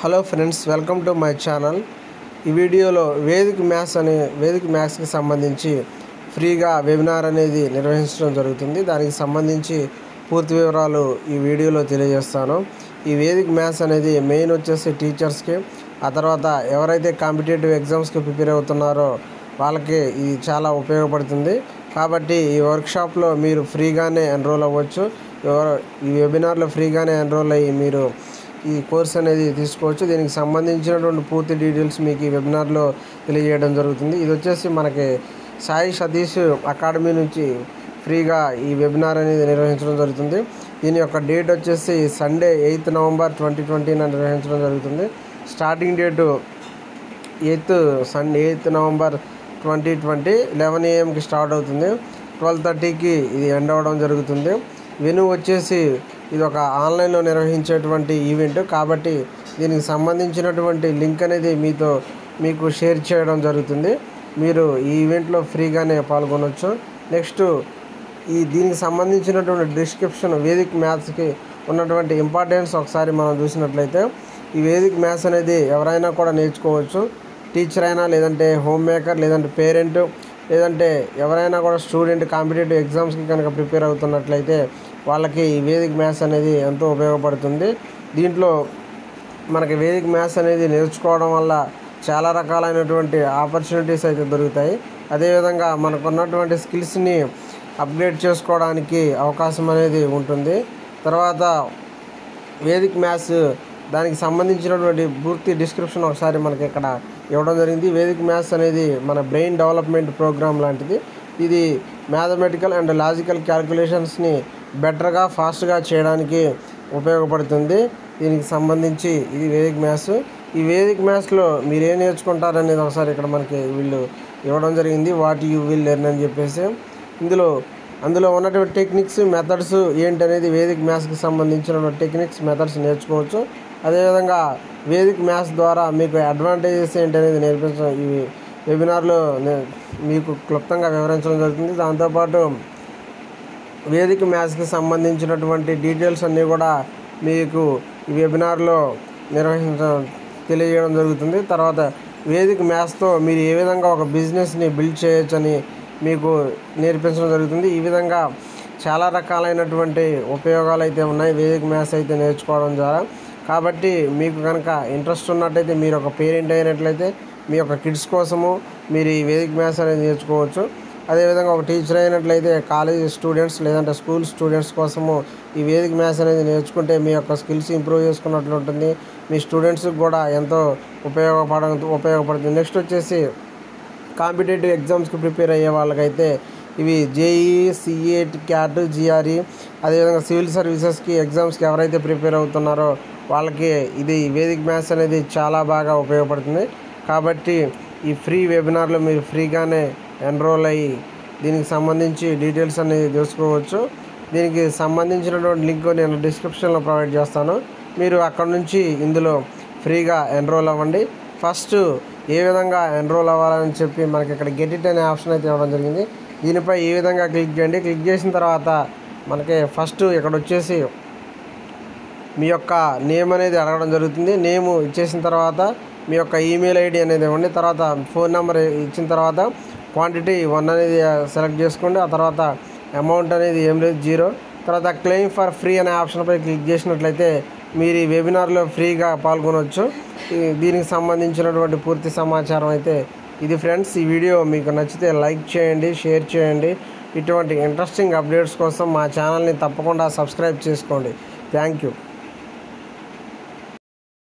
hello friends welcome to my channel ఈ వీడియోలో Vedic maths అనే వేదిక్ మ్యాథ్స్కి సంబంధించి ఫ్రీగా వెబినార్ అనేది నిర్వహించడం జరుగుతుంది దానికి సంబంధించి పూర్తి వివరాలు ఈ వీడియోలో తెలియజేస్తాను ఈ వేదిక్ మ్యాథ్స్ అనేది మెయిన్ వచ్చేసి టీచర్స్కి ఆ తర్వాత ఎవరైతే కాంపిటేటివ్ ఎగ్జామ్స్కి ప్రిపేర్ అవుతున్నారో వాళ్ళకి ఇది చాలా ఉపయోగపడుతుంది కాబట్టి ఈ వర్క్షాప్లో మీరు ఫ్రీగానే ఎన్రోల్ అవ్వచ్చు ఎవరు ఈ వెబినార్లో ఫ్రీగానే ఎన్రోల్ అయ్యి మీరు ఈ కోర్స్ అనేది తీసుకోవచ్చు దీనికి సంబంధించినటువంటి పూర్తి డీటెయిల్స్ మీకు ఈ వెబినార్లో తెలియజేయడం జరుగుతుంది ఇది వచ్చేసి మనకి సాయి సతీష్ అకాడమీ నుంచి ఫ్రీగా ఈ వెబినార్ అనేది నిర్వహించడం జరుగుతుంది దీని యొక్క డేట్ వచ్చేసి సండే ఎయిత్ నవంబర్ ట్వంటీ ట్వంటీన నిర్వహించడం జరుగుతుంది starting date eighth Sunday eighth November twenty twenty eleven ఏఎంకి స్టార్ట్ అవుతుంది ట్వెల్వ్ థర్టీకి ఇది ఎండ్ అవ్వడం జరుగుతుంది వెను వచ్చేసి ఇది ఒక ఆన్లైన్లో నిర్వహించేటువంటి ఈవెంట్ కాబట్టి దీనికి సంబంధించినటువంటి లింక్ అనేది మీతో మీకు షేర్ చేయడం జరుగుతుంది మీరు ఈ ఈవెంట్లో ఫ్రీగానే పాల్గొనవచ్చు నెక్స్ట్ ఈ దీనికి సంబంధించినటువంటి డిస్క్రిప్షన్ వేదిక్ మ్యాథ్స్కి ఉన్నటువంటి ఇంపార్టెన్స్ ఒకసారి మనం చూసినట్లయితే ఈ వేదిక్ మ్యాథ్స్ అనేది ఎవరైనా కూడా నేర్చుకోవచ్చు టీచర్ అయినా లేదంటే హోమ్ మేకర్ లేదంటే పేరెంట్ లేదంటే ఎవరైనా కూడా స్టూడెంట్ కాంపిటేటివ్ ఎగ్జామ్స్కి కనుక ప్రిపేర్ అవుతున్నట్లయితే వాళ్ళకి ఈ వేదిక్ మ్యాథ్స్ అనేది ఎంతో ఉపయోగపడుతుంది దీంట్లో మనకి వేదిక్ మ్యాథ్స్ అనేది నేర్చుకోవడం వల్ల చాలా రకాలైనటువంటి ఆపర్చునిటీస్ అయితే దొరుకుతాయి అదేవిధంగా మనకు ఉన్నటువంటి స్కిల్స్ని అప్గ్రేడ్ చేసుకోవడానికి అవకాశం అనేది ఉంటుంది తర్వాత వేదిక్ మ్యాథ్స్ దానికి సంబంధించినటువంటి పూర్తి డిస్క్రిప్షన్ ఒకసారి మనకి ఇక్కడ ఇవ్వడం జరిగింది వేదిక్ మ్యాథ్స్ అనేది మన బ్రెయిన్ డెవలప్మెంట్ ప్రోగ్రామ్ లాంటిది ఇది మ్యాథమెటికల్ అండ్ లాజికల్ క్యాలిక్యులేషన్స్ని బెటర్గా ఫాస్ట్గా చేయడానికి ఉపయోగపడుతుంది దీనికి సంబంధించి ఇది వేదిక్ మ్యాథ్స్ ఈ వేదిక్ మ్యాథ్స్లో మీరు ఏం నేర్చుకుంటారు అనేది ఒకసారి ఇక్కడ మనకి వీళ్ళు ఇవ్వడం జరిగింది వాట్ యూ విల్ లెర్న్ అని చెప్పేసి ఇందులో అందులో ఉన్నటువంటి టెక్నిక్స్ మెథడ్స్ ఏంటనేది వేదిక్ మ్యాథ్స్కి సంబంధించిన టెక్నిక్స్ మెథడ్స్ నేర్చుకోవచ్చు అదేవిధంగా వేదిక్ మ్యాథ్స్ ద్వారా మీకు అడ్వాంటేజెస్ ఏంటనేది నేర్పించడం ఈ వెబినార్లో నే- మీకు క్లుప్తంగా వివరించడం జరుగుతుంది దాంతోపాటు వేదిక మ్యాథ్స్కి సంబంధించినటువంటి డీటెయిల్స్ అన్నీ కూడా మీకు ఈ వెబినార్లో నిర్వహించడం తెలియజేయడం జరుగుతుంది తర్వాత వేదిక మ్యాథ్స్తో మీరు ఏ విధంగా ఒక బిజినెస్ని బిల్డ్ చేయొచ్చని మీకు నేర్పించడం జరుగుతుంది ఈ విధంగా చాలా రకాలైనటువంటి ఉపయోగాలు అయితే ఉన్నాయి వేదిక మ్యాథ్స్ అయితే నేర్చుకోవడం ద్వారా కాబట్టి మీకు కనుక ఇంట్రెస్ట్ ఉన్నట్టయితే మీరు ఒక పేరెంట్ అయినట్లయితే మీ యొక్క కిడ్స్ కోసము మీరు ఈ వేదిక మ్యాథ్స్ అనేది నేర్చుకోవచ్చు అదేవిధంగా ఒక టీచర్ అయినట్లయితే కాలేజ్ స్టూడెంట్స్ లేదంటే స్కూల్ స్టూడెంట్స్ కోసము ఈ వేదిక మ్యాథ్స్ అనేది నేర్చుకుంటే మీ యొక్క స్కిల్స్ ఇంప్రూవ్ చేసుకున్నట్లు ఉంటుంది మీ స్టూడెంట్స్కి కూడా ఎంతో ఉపయోగపడ ఉపయోగపడుతుంది నెక్స్ట్ వచ్చేసి కాంపిటేటివ్ ఎగ్జామ్స్కి ప్రిపేర్ అయ్యే వాళ్ళకైతే ఇవి జేఈ సిఏ క్యాట్ జిఆర్ఈ అదేవిధంగా సివిల్ సర్వీసెస్కి ఎగ్జామ్స్కి ఎవరైతే ప్రిపేర్ అవుతున్నారో వాళ్ళకి ఇది వేదిక్ మ్యాథ్స్ అనేది చాలా బాగా ఉపయోగపడుతుంది కాబట్టి ఈ ఫ్రీ వెబినార్లో మీరు ఫ్రీగానే ఎన్రోల్ అయ్యి దీనికి సంబంధించి డీటెయిల్స్ అనేది తెలుసుకోవచ్చు దీనికి సంబంధించినటువంటి లింక్ నేను డిస్క్రిప్షన్లో ప్రొవైడ్ చేస్తాను మీరు అక్కడ నుంచి ఇందులో ఫ్రీగా ఎన్రోల్ అవ్వండి ఫస్ట్ ఏ విధంగా ఎన్రోల్ అవ్వాలని చెప్పి మనకి ఇక్కడ గెట్ ఇట్ అనే ఆప్షన్ అయితే ఇవ్వడం జరిగింది దీనిపై ఈ విధంగా క్లిక్ చేయండి క్లిక్ చేసిన తర్వాత మనకి ఫస్ట్ ఇక్కడ వచ్చేసి మీ యొక్క నేమ్ అనేది అడగడం జరుగుతుంది నేమ్ ఇచ్చేసిన తర్వాత మీ యొక్క ఈమెయిల్ ఐడి అనేది ఇవ్వండి తర్వాత ఫోన్ నెంబర్ ఇచ్చిన తర్వాత క్వాంటిటీ వన్ అనేది సెలెక్ట్ చేసుకోండి ఆ తర్వాత అమౌంట్ అనేది ఏం లేదు జీరో తర్వాత క్లెయిమ్ ఫర్ ఫ్రీ అనే ఆప్షన్పై క్లిక్ చేసినట్లయితే మీరు ఈ వెబినార్లో ఫ్రీగా పాల్గొనవచ్చు ఈ- దీనికి సంబంధించినటువంటి పూర్తి సమాచారం అయితే ఇది ఫ్రెండ్స్ ఈ వీడియో మీకు నచ్చితే లైక్ చేయండి షేర్ చేయండి ఇటువంటి ఇంట్రెస్టింగ్ అప్డేట్స్ కోసం మా ఛానల్ని తప్పకుండా సబ్స్క్రైబ్ చేసుకోండి థ్యాంక్ యూ